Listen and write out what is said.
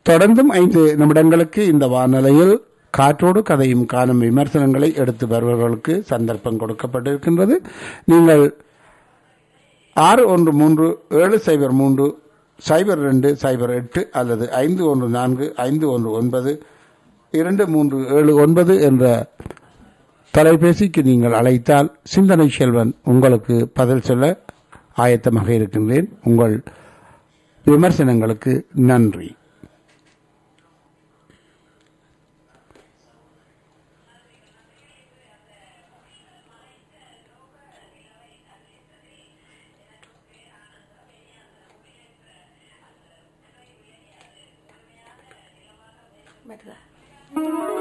தொடர்ந்தும் ஐந்து நிமிடங்களுக்கு இந்த வானொலியில் காற்றோடு கதையும் காணும் விமர்சனங்களை எடுத்து வருபவர்களுக்கு சந்தர்ப்பம் கொடுக்கப்பட்டிருக்கின்றது நீங்கள் ஆறு ஒன்று மூன்று ஏழு சைபர் மூன்று சைபர் ரெண்டு சைபர் எட்டு அல்லது ஐந்து ஒன்று நான்கு ஐந்து ஒன்று ஒன்பது இரண்டு மூன்று ஏழு ஒன்பது என்ற தொலைபேசிக்கு நீங்கள் அழைத்தால் சிந்தனை செல்வன் உங்களுக்கு பதில் சொல்ல ஆயத்தமாக இருக்கின்றேன் உங்கள் விமர்சனங்களுக்கு நன்றி Betul.